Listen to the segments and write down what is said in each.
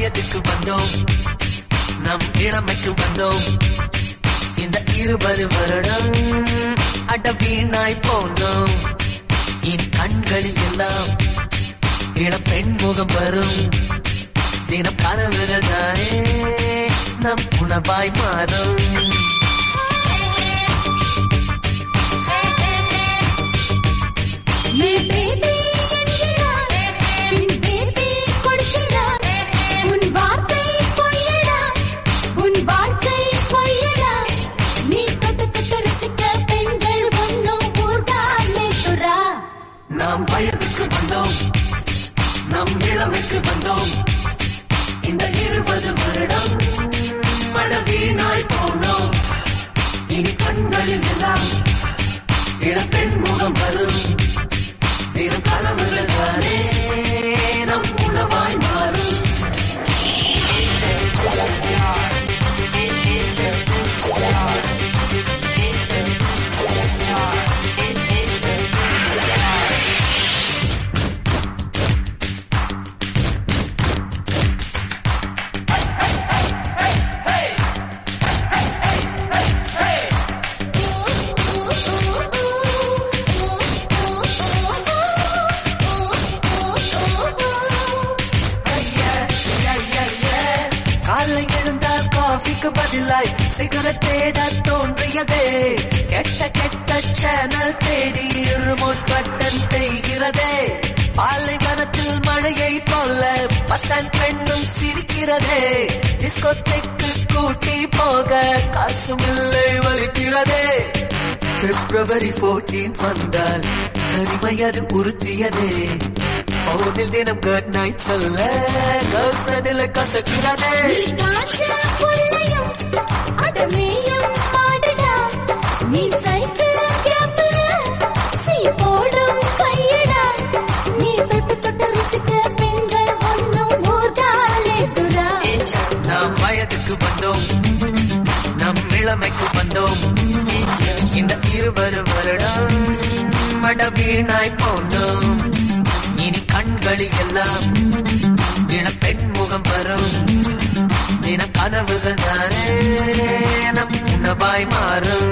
வயதுக்கு வந்தோம் நம் இளமைக்கு வந்தோம் இந்த இருபது வருடம் அட வீணாய் போனோம் என் கண்களில் எல்லாம் இளம் பெண் முகம் வரும் தினம் கனவுகள் தானே நம் உணவாய் மாறும் நீ பேபி என்கிறார் பின் பேபி கொடுக்கிறார் உன் வார்த்தை பொய்யடா உன் வாழ்க்கை பொய்யடா நீ தொட்டு தொட்டு ரசிக்க பெண்கள் ஒன்னும் ஊர்காலே சுறா நாம் வயதுக்கு வந்தோம் நம் இளமைக்கு வந்தோம் இந்த இருபது வருடம் மட வீணாய் போனோம் இனி கண்களில் எல்லாம் இளப்பெண் முகம் வரும் தினம் கனவுகள் தானே நம் உணவாய் மாறும் காலை எழுந்தால் காஃபிக்கு பதிலாய் சிகரெட் தேட தோன்றியதே கெட்ட கெட்ட சேனல் தேடி ரிமோட் பட்டன் செய்கிறதே பாலைவனத்தில் மழையை போல பத்தன் பெண்ணும் சிரிக்கிறதே டிஸ்கோத்தேக்கு கூட்டி போக காசும் இல்லை வலிக்கிறதே பிப்ரவரி போட்டீன் வந்தால் கரிமையது உறுத்தியதே போனில் தினம் குட் நைட் சொல்ல கேர்ள்ஸ் அதில் கசக்கிறதே நீ காஞ்ச புல்லையும் அடமேயும் மாடடா நீ சைக்கிள் கேப்ல நீ போடும் கையடா நீ தொட்டு தொட்டு ருசிக்க பெண்கள் ஒன்னும் ஊர்காலே துரா நாம் வயதுக்கு வந்தோம் நம் இளமைக்கு வந்தோம் இந்த இருபது வருடம் மட வீணாய் போனோம் இனி கண்களில் எல்லாம் இளப்பெண் முகம் வரும் தின கனவுகள் தானே நம் உணவாய் மாறும்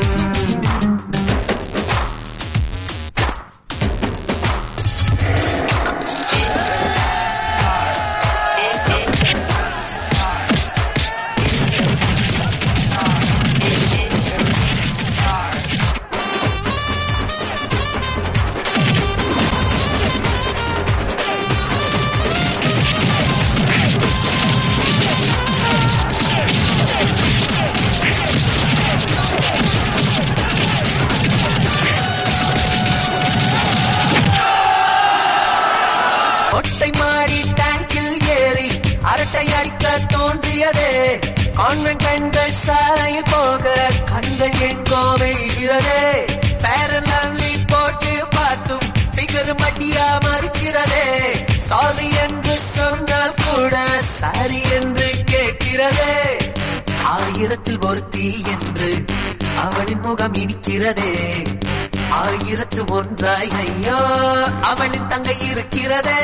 ஒட்டை மாடி டேங்கில் ஏறி அரட்டை அடிக்க தோன்றியதே கான்வென்ட் பெண்கள் சாலையில் போக கண்கள் எங்கோ வெய்கிறதே பேரன் லவ்லி போட்டு பார்த்தும் பிகர் மட்டியா மறுக்கிறதே சாரி என்று சொன்னால் கூட சாரி என்று கேட்கிறதே ஆயிரத்தில் ஒருத்தி என்று அவளின் முகம் இனிக்கிறதே ஆயிரத்து ஒன்றாய் ஐயோ அவளின் தங்கை இருக்கிறதே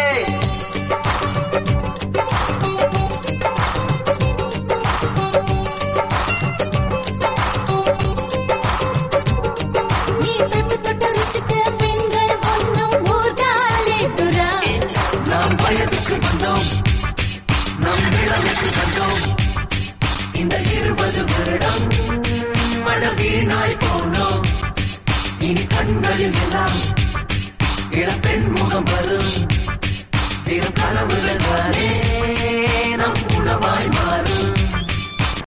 நீ தொட்டு தொட்டு ருசிக்க பெண்கள் ஒன்னும் ஊர்காலே துரா நாம் வயதுக்கு வந்தோம் நம் இளமைக்கு வந்தோம் இந்த இருபது வருடம் மட வீணாய் போனோம் இனி கண்களில் எல்லாம் இளப்பெண் முகம் வரும் தினம் கனவுகள் தானே நம் உணவாய் மாறும்